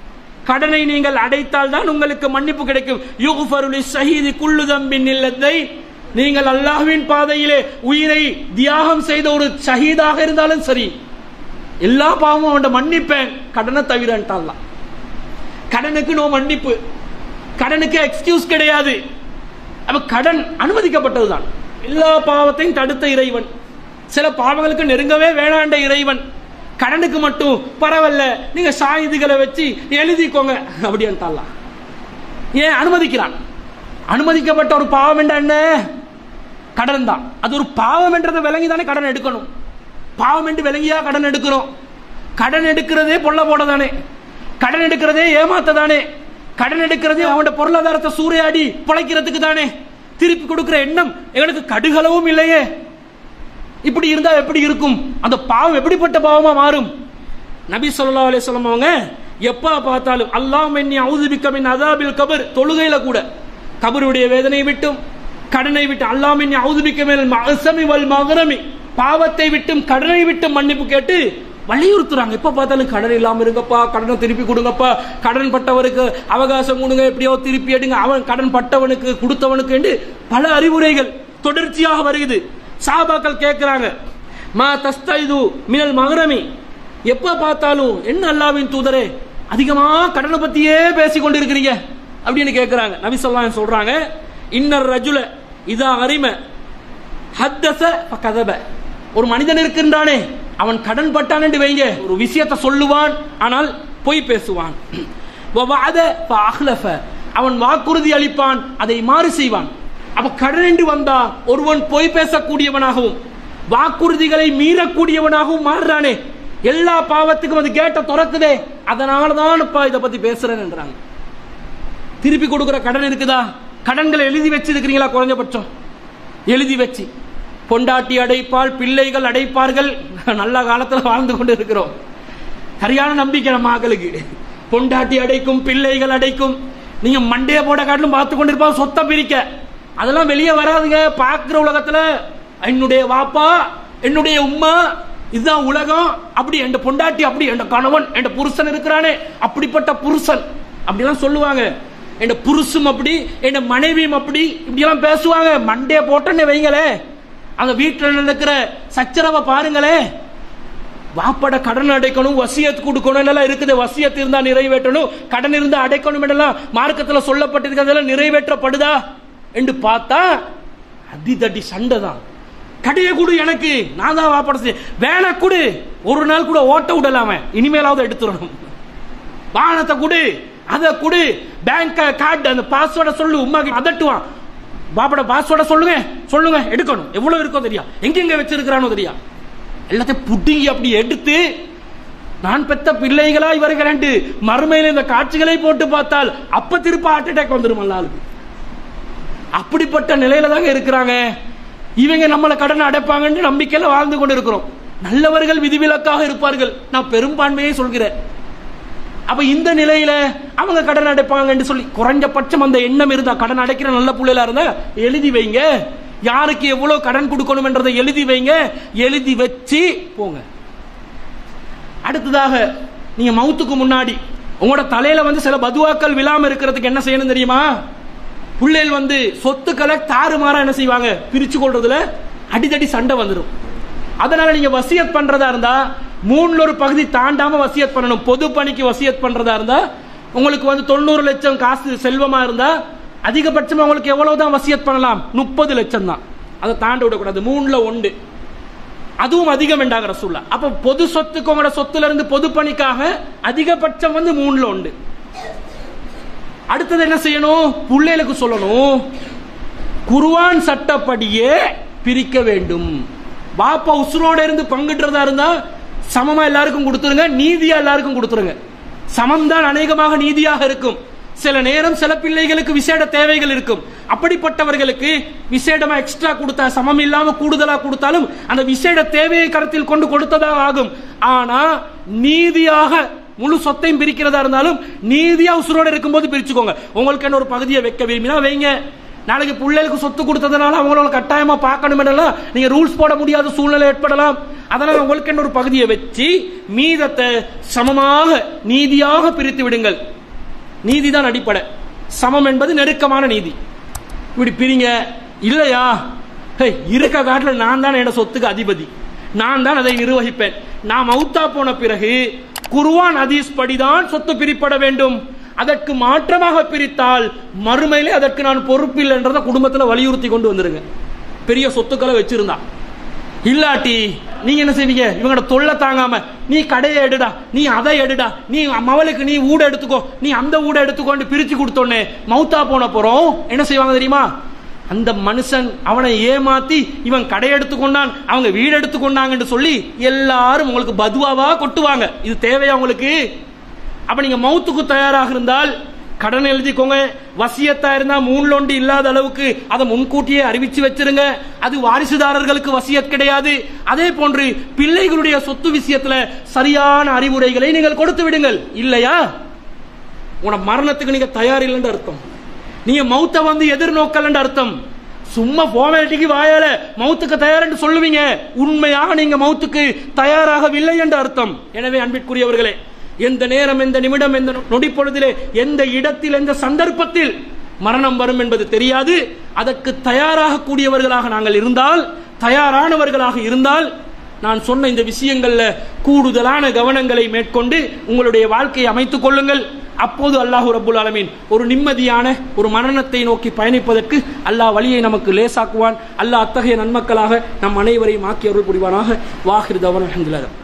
கடனை நீங்கள் அடைத்தால் தான் உங்களுக்கு மன்னிப்பு கிடைக்கும் யுகுஃபருலி ஷஹீதி குல்லு தம்பின் இல்லத்தை நீங்கள் அல்லாஹ்வின் பாதையிலே உயிரை தியாகம் செய்த ஒரு ஷஹீதாக இருந்தாலும் சரி எல்லா பாவமும் அவன் மன்னிப்பேன் கடனை தவிரன்ட்டான்லாம் கடனுக்கு நோ மன்னிப்பு கடனுக்கு எக்ஸ்கியூஸ் கிடையாது அப்ப கடன் அனுமதிக்கப்பட்டதுதான் எல்லா பாவத்தையும் தடுத்த இறைவன் சில பாவங்களுக்கு நெருங்கவே வேணாண்ட இறைவன் கடனுக்கு மட்டும் பரவாயில்ல நீங்க சாயுதிகளை வச்சு எழுதிக்கோங்க அப்படின்ட்டாலாம் ஏன் அனுமதிக்கிறான் அனுமதிக்கப்பட்ட ஒரு பாவம் என்ற என்ன கடன் தான் அது ஒரு பாவம் என்றதை விளங்கி தானே கடன் எடுக்கணும் பாவம் என்று விளங்கியா கடன் எடுக்கிறோம் கடன் எடுக்கிறதே பொல்ல போட தானே கடன் எடுக்கிறதே ஏமாத்த தானே கடன் எடுக்கிறதே அவனோட பொருளாதாரத்தை சூறையாடி பிழைக்கிறதுக்கு தானே திருப்பி கொடுக்கிற எண்ணம் எங்களுக்கு கடுகளவும் இல்லையே இப்படி இருந்தா எப்படி இருக்கும் அந்த பாவம் எப்படிப்பட்ட பாவமா மாறும் நபி ஸல்லல்லாஹு அலைஹி வஸல்லம் அவங்க எப்ப பார்த்தாலும் அல்லாஹ் என்னை அவுதுபிக்க மின் அதாபில் கபர் தொழுகையில கூட கபருடைய வேதனை விட்டும் கடனை விட்டு அல்லாஹ் என்னை அவுதுபிக்க மின் மஅசமி வல் மகரமி பாவத்தை விட்டும் கடனை விட்டும் மன்னிப்பு கேட்டு வலியுறுத்துறாங்க எப்ப பார்த்தாலும் கடன் இல்லாம இருங்கப்பா கடனை திருப்பி கொடுங்கப்பா கடன் பட்டவருக்கு அவகாசம் கொடுங்க எப்படியோ திருப்பி எடுங்க அவன் கடன் பட்டவனுக்கு கொடுத்தவனுக்கு என்று பல அறிவுரைகள் தொடர்ச்சியாக வருகிறது சாபாக்கள் கேட்கிறாங்க மா தஸ்தைது மினல் மகரமி எப்ப பார்த்தாலும் என்ன அல்லாவின் தூதரே அதிகமா கடனை பத்தியே பேசி கொண்டு இருக்கிறீங்க அப்படின்னு கேட்கிறாங்க நபி சொல்லாம் சொல்றாங்க இன்னர் ரஜுல இதா அரிம ஹத்தச கதப ஒரு மனிதன் இருக்கின்றானே அவன் கடன் பட்டான் என்று வைங்க ஒரு விஷயத்தை சொல்லுவான் ஆனால் பொய் பேசுவான் வவாத ஃபஅஹ்லஃப. அவன் வாக்குறுதி அளிப்பான் அதை மாறு செய்வான் அப்ப கடன் என்று வந்தா ஒருவன் பொய் பேசக்கூடியவனாகவும் வாக்குறுதிகளை மீறக்கூடியவனாகவும் மாறுறானே எல்லா பாவத்துக்கும் அது கேட்ட துறக்குதே அதனால தான் இப்ப இதை பத்தி பேசுறேன் என்றாங்க திருப்பி கொடுக்கிற கடன் இருக்குதா கடன்களை எழுதி வச்சிருக்கிறீங்களா குறைஞ்சபட்சம் எழுதி வச்சு பொண்டாட்டி அடைப்பால் பிள்ளைகள் அடைப்பார்கள் நல்ல காலத்துல வாழ்ந்து கொண்டு இருக்கிறோம் சரியான நம்பிக்கை நம்ம மகளுக்கு பொண்டாட்டி அடைக்கும் பிள்ளைகள் அடைக்கும் நீங்க மண்டைய போட காட்டிலும் பார்த்து கொண்டிருப்பாங்க சொத்தை பிரிக்க அதெல்லாம் வெளியே வராதுங்க பார்க்கிற உலகத்துல என்னுடைய வாப்பா என்னுடைய உம்மா இதுதான் உலகம் அப்படி என் பொண்டாட்டி அப்படி என் கணவன் என் புருஷன் இருக்கிறானே அப்படிப்பட்ட புருஷன் அப்படிலாம் சொல்லுவாங்க என் புருஷம் அப்படி என் மனைவியும் அப்படி இப்படியெல்லாம் பேசுவாங்க மண்டே போட்டேன்னு வைங்களே அந்த வீட்டில் நடக்கிற சச்சரவை பாருங்களே வாப்பட கடன் அடைக்கணும் வசியத் கொடுக்கணும் எல்லாம் இருக்குது வசியத் இருந்தா நிறைவேற்றணும் கடன் இருந்தா அடைக்கணும் எல்லாம் மார்க்கத்துல சொல்லப்பட்டிருக்கிறதெல்லாம் நிறைவேற்றப்படுதா என்று பார்த்தா அடிதடி சண்டை தான் கடையை கொடு எனக்கு நான் தான் வாப்பட செய்ய வேலை கொடு ஒரு நாள் கூட ஓட்ட விடலாம இனிமேலாவது எடுத்துடணும் வாகனத்தை கொடு அதை கொடு பேங்க் கார்டு அந்த பாஸ்வேர்டை சொல்லு உமா அதட்டுவான் பாப்பட பாஸ்வேர்டை சொல்லுங்க சொல்லுங்க எடுக்கணும் எவ்வளவு இருக்கோ தெரியா எங்கெங்க வச்சிருக்கிறானோ தெரியா எல்லாத்தையும் புடுங்கி அப்படி எடுத்து நான் பெத்த பிள்ளைகளா இவர்கள் என்று மறுமையில் இந்த காட்சிகளை போட்டு பார்த்தால் அப்ப திருப்ப ஹார்ட் அட்டாக் வந்துடும் ஆளுக்கு அப்படிப்பட்ட நிலையில தாங்க இருக்கிறாங்க இவங்க நம்மளை கடன் அடைப்பாங்கன்னு நம்பிக்கையில வாழ்ந்து கொண்டு இருக்கிறோம் நல்லவர்கள் விதிவிலக்காக இருப்பார்கள் நான் பெரும்பான்மையை சொல்கிறேன் அப்ப இந்த நிலையில அவங்க கடன் அடைப்பாங்கன்னு சொல்லி குறைஞ்சபட்சம் அந்த எண்ணம் இருந்தா கடன் அடைக்கிற நல்ல பிள்ளைகளா இருந்தா எழுதி வைங்க யாருக்கு எவ்வளவு கடன் கொடுக்கணும் என்றதை எழுதி வைங்க எழுதி வச்சு போங்க அடுத்ததாக நீங்க மவுத்துக்கு முன்னாடி உங்களோட தலையில வந்து சில பதுவாக்கள் விழாம இருக்கிறதுக்கு என்ன செய்யணும் தெரியுமா பிள்ளைகள் வந்து சொத்துக்களை தாறுமாறா என்ன செய்வாங்க பிரிச்சு கொள்றதுல அடிதடி சண்டை வந்துடும் அதனால நீங்க வசியத் பண்றதா இருந்தா மூணுல ஒரு பகுதி தாண்டாம வசியத் பண்ணணும் பொது பணிக்கு வசியத் பண்றதா இருந்தா உங்களுக்கு வந்து தொண்ணூறு லட்சம் காசு செல்வமா இருந்தா அதிகபட்சமா உங்களுக்கு எவ்வளவுதான் வசியத் பண்ணலாம் முப்பது லட்சம் தான் அதை தாண்ட விடக்கூடாது மூணுல ஒன்று அதுவும் அதிகம் என்றாங்க ரசூல்லா அப்ப பொது சொத்துக்கு உங்களோட சொத்துல இருந்து பொது பணிக்காக அதிகபட்சம் வந்து மூணுல உண்டு அடுத்தது என்ன செய்யணும் பிள்ளைகளுக்கு சொல்லணும் குர்ஆன் சட்டப்படியே பிரிக்க வேண்டும் பாப்பா உசுரோட இருந்து பங்கிடுறதா இருந்தா சமமா எல்லாருக்கும் கொடுத்துருங்க நீதியா எல்லாருக்கும் கொடுத்துருங்க சமம் தான் அநேகமாக நீதியாக இருக்கும் சில நேரம் சில பிள்ளைகளுக்கு விசேட தேவைகள் இருக்கும் அப்படிப்பட்டவர்களுக்கு விசேடமா எக்ஸ்ட்ரா கொடுத்தா சமம் இல்லாம கூடுதலா கொடுத்தாலும் அந்த விசேட தேவையை கருத்தில் கொண்டு கொடுத்ததாக ஆகும் ஆனா நீதியாக முழு சொத்தையும் பிரிக்கிறதா இருந்தாலும் நீதியா உசுரோட இருக்கும்போது பிரிச்சுக்கோங்க உங்களுக்கு என்ன ஒரு பகுதியை வைக்க விரும்பினா வைங்க நாளைக்கு பிள்ளைகளுக்கு சொத்து கொடுத்ததுனால அவங்கள கட்டாயமா பார்க்கணும் என்றெல்லாம் நீங்க ரூல்ஸ் போட முடியாத சூழ்நிலை ஏற்படலாம் அதனால உங்களுக்கு என்ன ஒரு பகுதியை வச்சு மீதத்தை சமமாக நீதியாக பிரித்து விடுங்கள் நீதிதான் அடிப்படை சமம் என்பது நெருக்கமான நீதி இப்படி பிரிங்க இல்லையா ஹே, இருக்க காட்டுல நான் தான் என்னோட சொத்துக்கு அதிபதி நான் தான் அதை நிர்வகிப்பேன் நான் மௌத்தா போன பிறகு குர்ஆன் ஹதீஸ் படிதான் சொத்து பிரிப்பட வேண்டும் அதற்கு மாற்றமாக பிரித்தால் மறுமையிலே அதற்கு நான் பொறுப்பில்லை என்றதை குடும்பத்தில் வலியுறுத்தி கொண்டு வந்துருங்க பெரிய சொத்துக்களை வச்சிருந்தா இல்லாட்டி நீங்க என்ன செய்வீங்க இவங்களோட தொல்லை தாங்காம நீ கடையை எடுடா நீ அதை எடுடா நீ மவளுக்கு நீ ஊட எடுத்துக்கோ நீ அந்த ஊட எடுத்துக்கோன்னு பிரிச்சு கொடுத்தோன்னே மௌத்தா போன போறோம் என்ன செய்வாங்க தெரியுமா அந்த மனுஷன் அவனை ஏமாத்தி இவன் கடை எடுத்துக்கொண்டான் அவங்க வீடு எடுத்துக்கொண்டாங்கன்னு சொல்லி எல்லாரும் உங்களுக்கு பதுவாவா கொட்டுவாங்க இது தேவையா உங்களுக்கு அப்ப நீங்க மௌத்துக்கு தயாராக இருந்தால் கடன் எழுதிக்கோங்க வசியத்தா இருந்தா மூணுல ஒன்று இல்லாத அளவுக்கு அதை முன்கூட்டியே அறிவிச்சு வச்சிருங்க அது வாரிசுதாரர்களுக்கு வசியத் கிடையாது அதே போன்று பிள்ளைகளுடைய சொத்து விஷயத்துல சரியான அறிவுரைகளை நீங்கள் கொடுத்து விடுங்கள் இல்லையா உன மரணத்துக்கு நீங்க தயார் இல்லைன்னு அர்த்தம் நீங்க மௌத்த வந்து எதிர்நோக்கலன்னு அர்த்தம் சும்மா ஃபார்மாலிட்டிக்கு வாயால மௌத்துக்கு தயார் என்று சொல்லுவீங்க உண்மையாக நீங்க மௌத்துக்கு தயாராகவில்லை என்று அர்த்தம் எனவே அன்பிற்குரியவர்களே எந்த நேரம் எந்த நிமிடம் எந்த நொடி பொழுதிலே எந்த இடத்தில் எந்த சந்தர்ப்பத்தில் மரணம் வரும் என்பது தெரியாது அதற்கு தயாராக கூடியவர்களாக நாங்கள் இருந்தால் தயாரானவர்களாக இருந்தால் நான் சொன்ன இந்த விஷயங்கள்ல கூடுதலான கவனங்களை மேற்கொண்டு உங்களுடைய வாழ்க்கையை அமைத்துக் கொள்ளுங்கள் அப்போது அல்லாஹு ரப்புல் ஆலமீன் ஒரு நிம்மதியான ஒரு மரணத்தை நோக்கி பயணிப்பதற்கு அல்லாஹ் வழியை நமக்கு லேசாக்குவான் அல்லாஹ் அத்தகைய நன்மக்களாக நம் அனைவரையும் ஆக்கி அருள் புரிவானாக வாஹிர் தவன் அஹமதுல்லாஹ்